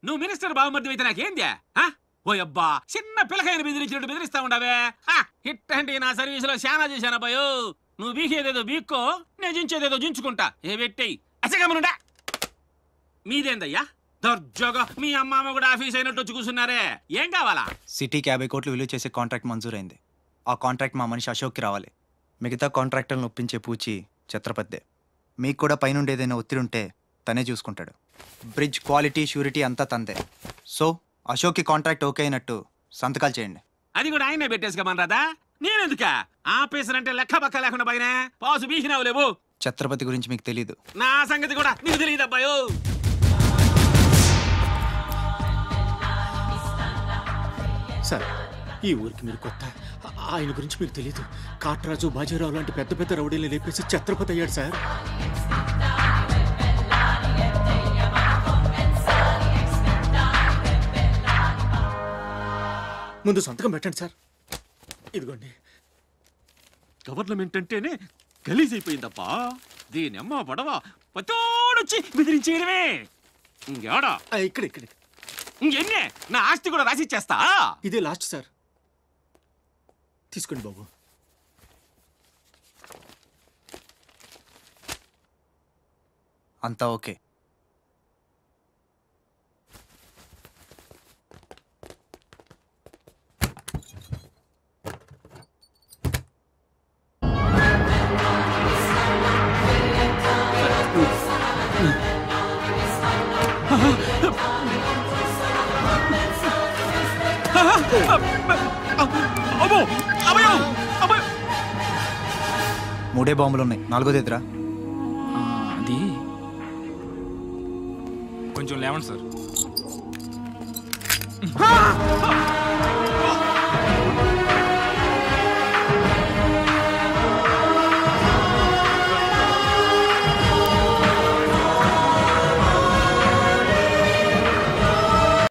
నువ్వు మినిస్టర్ బావమర్ది అయితే నాకేంద్యా ఆ? ఓ అబ్బా చిన్న పిల్లకాయని బెదిరించినట్టు బెదిరిస్తా ఉండవే ఆ, హిట్ అంటే నా సర్వీసులో శానా చేశాను అబ్బాయో నువ్వు బీకేదేదో బీక్కో నేను జించేదేదో జించుకుంటా ఏ పెట్టేయి అసగమనుండా మీదేందయ్యా దర్జోగా మీ అమ్మామ కూడా ఆఫీస్ అయినట్టు వచ్చి కూర్చున్నారే ఏం కావాలా సిటీకి యాభై కోట్లు విలువ చేసే కాంట్రాక్ట్ మంజూరైంది ఆ కాంట్రాక్ట్ మా మనిషి అశోక్కి రావాలి మిగతా కాంట్రాక్టర్లను ఒప్పించే పూచి ఛత్రపతిదే మీకు కూడా పైనుండి ఏదైనా ఒత్తిడి ఉంటే తనే చూసుకుంటాడు బ్రిడ్జ్ క్వాలిటీ షూరిటీ అంతా తందే సో అశోక్కి కాంట్రాక్ట్ ఓకే అయినట్టు సంతకాలు చేయండి అది కూడా ఆయనే పెట్టేసుకోమని రాదా నేనెందుక ఆఫీసర్ అంటే లెక్క పక్క లేకుండా పైన పాసు బీసినావు లేవు ఛత్రపతి గురించి మీకు తెలీదు నా సంగతి కూడా నీకు తెలియదు అబ్బాయో సార్ ఈ ఊరికి మీరు కొత్త ఆయన గురించి మీకు తెలియదు కాట్రాజు బాజీరావు లాంటి పెద్ద పెద్ద రౌడీలు లేపేసి ఛత్రపతి అయ్యాడు సార్ ముందు సంతకం పెట్టండి సార్ ఇదిగోండి గవర్నమెంట్ అంటేనే గలీజ్ అయిపోయిందప్పా దీని అమ్మ పడవ పతోడొచ్చి బెదిరించేయడమే ఇంకేడా ఆ, ఇక్కడ ఇక్కడ ఇంకెన్నే నా ఆస్తి కూడా రాసిచ్చేస్తా ఇదే లాస్ట్ సార్ తీసుకోండి బాబు అంతా ఓకే అబ్బో అబ్బయో అబ్బయో మూడే బాంబులు ఉన్నాయి నాలుగోది ఎదురా అది కొంచెం లేవండి సార్ ఆ!